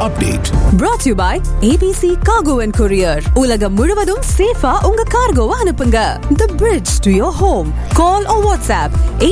update. brought to you by ABC Cargo and Courier. உலகம் முழுவதும் சேஃபா உங்க கார்கோவை அனுப்புங்க. The bridge to your home. Call or WhatsApp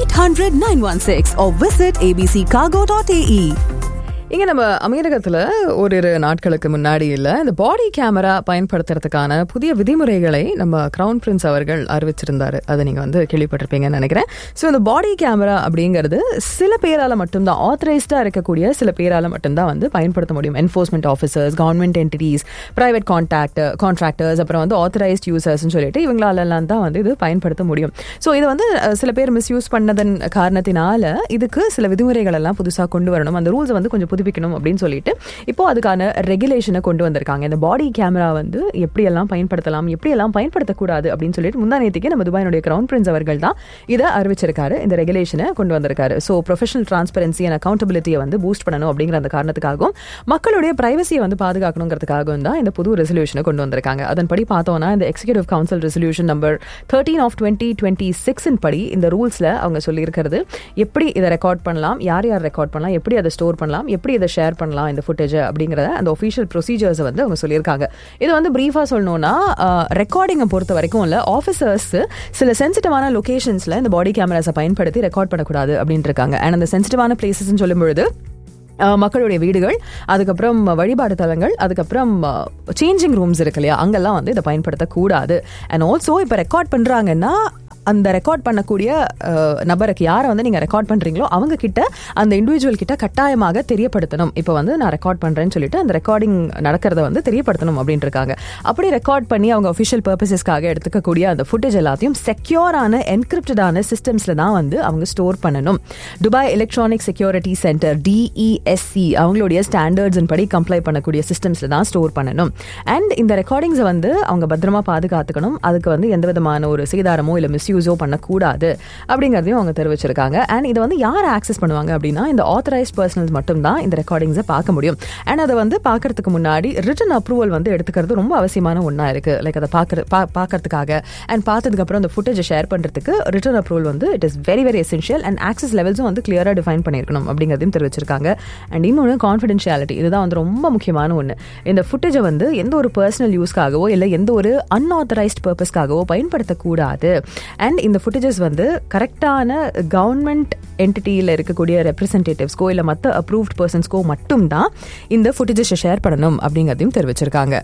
800-916 or visit abccargo.ae. இங்க நம்ம அமீரகத்துல ஓரிரு நாட்களுக்கு முன்னாடி இல்ல இந்த பாடி கேமரா பயன்படுத்துறதுக்கான புதிய விதிமுறைகளை நம்ம கிரவுன் பிரின்ஸ் அவர்கள் அறிவிச்சிருந்தாரு அதை நீங்க வந்து கேள்விப்பட்டிருப்பீங்கன்னு நினைக்கிறேன் ஸோ இந்த பாடி கேமரா அப்படிங்கிறது சில பேரால மட்டும்தான் ஆத்தரைஸ்டா இருக்கக்கூடிய சில பேரால மட்டும்தான் வந்து பயன்படுத்த முடியும் enforcement officers government entities private contact contractors அப்புறம் வந்து ஆத்தரைஸ்ட் யூசர்ஸ்னு சொல்லிட்டு இவங்களாலெல்லாம் தான் வந்து இது பயன்படுத்த முடியும் ஸோ இது வந்து அஹ், சில பேர் மிஸ்யூஸ் பண்ணதன் காரணத்தினால இதுக்கு சில விதிமுறைகள் எல்லாம் புதுசாக கொண்டு வரணும் அந்த ரூல்ஸை வந்து கொஞ்சம் புதுப்பிக்கணும் அப்படின்னு சொல்லிட்டு இப்போ அதுக்கான ரெகுலேஷனை கொண்டு வந்திருக்காங்க இந்த பாடி கேமரா வந்து எப்படியெல்லாம் பயன்படுத்தலாம் எப்படியெல்லாம் பயன்படுத்தக்கூடாது அப்படின்னு சொல்லிட்டு முந்தா நேற்றுக்கு நம்ம துபாயினுடைய கிரவுன் பிரின்ஸ் அவர்கள் தான் இதை அறிவிச்சிருக்காரு இந்த ரெகுலேஷனை கொண்டு வந்திருக்காரு ஸோ ப்ரொஃபஷனல் டிரான்ஸ்பரன்சி அண்ட் அக்கௌண்டபிலிட்டியை வந்து பூஸ்ட் பண்ணணும் அப்படிங்கிற அந்த காரணத்துக்காகவும் மக்களுடைய பிரைவசியை வந்து பாதுகாக்கணுங்கிறதுக்காகவும் தான் இந்த புது ரெசல்யூஷனை கொண்டு வந்திருக்காங்க அதன்படி பார்த்தோம்னா இந்த executive council resolution number thirteen of twenty twenty சிக்ஸின் படி இந்த ரூல்ஸில் அவங்க சொல்லியிருக்கிறது எப்படி இதை ரெக்கார்ட் பண்ணலாம் யார் யார் ரெக்கார்ட் பண்ணலாம் எப்படி அதை ஸ்டோர் பண்ணலாம் எப்படி இதை ஷேர் பண்ணலாம் இந்த ஃபுட்டேஜை அப்படிங்கிறத அந்த ஒஃபிஷியல் ப்ரொசீஜர்ஸை வந்து அவங்க சொல்லியிருக்காங்க இது வந்து ப்ரீஃபாக சொல்லணும்னா ரெக்கார்டிங்கை பொறுத்த வரைக்கும் இல்லை ஆஃபீஸர்ஸ் சில சென்சிட்டிவான லொகேஷன்ஸில் இந்த பாடி கேமராஸை பயன்படுத்தி ரெக்கார்ட் பண்ணக்கூடாது அப்படின்ட்டு இருக்காங்க அண்ட் அந்த சென்சிட்டிவான பிளேசஸ்ன்னு சொல்லும் பொழுது அஹ், மக்களுடைய வீடுகள் அதுக்கப்புறம் வழிபாடு தலங்கள் அதுக்கப்புறம் சேஞ்சிங் ரூம்ஸ் இருக்கு இல்லையா அங்கெல்லாம் வந்து இதை பயன்படுத்தக்கூடாது அண்ட் ஆல்சோ இப்போ ரெக்கார்ட் பண்ணுறாங்கன்னா அந்த ரெக்கார்ட் பண்ணக்கூடிய அஹ், நபருக்கு யாரை வந்து நீங்கள் ரெக்கார்ட் பண்ணுறீங்களோ அவங்க கிட்ட அந்த இண்டிவிஜுவல் கிட்ட கட்டாயமாக தெரியப்படுத்தணும் இப்போ வந்து நான் ரெக்கார்ட் பண்ணுறேன்னு சொல்லிட்டு அந்த ரெக்கார்டிங் நடக்கிறத வந்து தெரியப்படுத்தணும் அப்படின்ட்டு இருக்காங்க அப்படி ரெக்கார்ட் பண்ணி அவங்க அஃபிஷியல் பர்பஸஸ்க்காக எடுத்துக்கக்கூடிய அந்த ஃபுட்டேஜ் எல்லாத்தையும் செக்யூரான என்கிரிப்டடான சிஸ்டம்ஸில் தான் வந்து அவங்க ஸ்டோர் பண்ணணும் Dubai electronic security centre DESC அவங்களுடைய ஸ்டாண்டர்ட்ஸ் படி கம்ப்ளை பண்ணக்கூடிய சிஸ்டம்ஸில் தான் ஸ்டோர் பண்ணணும் அண்ட் இந்த ரெக்கார்டிங்ஸை வந்து அவங்க பத்திரமா பாதுகாத்துக்கணும் அதுக்கு வந்து எந்த விதமான ஒரு சேதாரமோ இல்லை மிஸ்யூஸோ பண்ணக்கூடாது அப்படிங்கிறதையும் அவங்க தெரிவிச்சிருக்காங்க அண்ட் இதை வந்து யார் ஆக்சஸ் பண்ணுவாங்க அப்படின்னா இந்த ஆத்தரைஸ்ட் பர்சனல்ஸ் மட்டும்தான் இந்த ரெக்கார்டிங்ஸை பார்க்க முடியும் அண்ட் அதை வந்து பார்க்கறதுக்கு முன்னாடி ரிட்டன் அப்ரூவல் வந்து எடுத்துக்கிறது ரொம்ப அவசியமான ஒன்றா இருக்குது லைக் அதை பார்க்கற பா பார்க்கறதுக்காக அண்ட் பார்த்ததுக்கப்புறம் அந்த ஃபுட்டேஜை ஷேர் பண்ணுறதுக்கு ரிட்டன் அப்ரூவல் வந்து it is very very essential and access லெவல்ஸும் வந்து கிளியராக டிஃபைன் பண்ணியிருக்கணும் அப்படிங்கிறதையும் தெரிவிச்சிருக்காங்க அண்ட் இன்னொன்று கான்ஃபிடென்ஷியாலிட்டி இதுதான் வந்து ரொம்ப முக்கியமான ஒன்று இந்த ஃபுட்டேஜை வந்து எந்த ஒரு பர்சனல் யூஸ்க்காகவோ இல்லை எந்த ஒரு அன்ஆத்தரைஸ்ட் பர்பஸ்க்காகவோ பயன்படுத்தக்கூடாது அண்ட் இந்த ஃபுட்டேஜஸ் வந்து கரெக்டான கவர்மெண்ட் என்டிட்டியில் இருக்கக்கூடிய ரெப்ரசன்டேட்டிவ்ஸ்க்கோ இல்லை மற்ற அப்ரூவ்ட் பர்சன்ஸ்க்கோ மட்டும்தான் இந்த ஃபுட்டேஜஸை ஷேர் பண்ணணும் அப்படிங்கிறதையும் தெரிவிச்சிருக்காங்க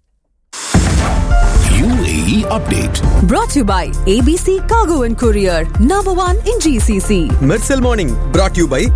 UAE update. Brought to you by ABC Cargo and Courier. Number one in GCC. Mersal morning brought you by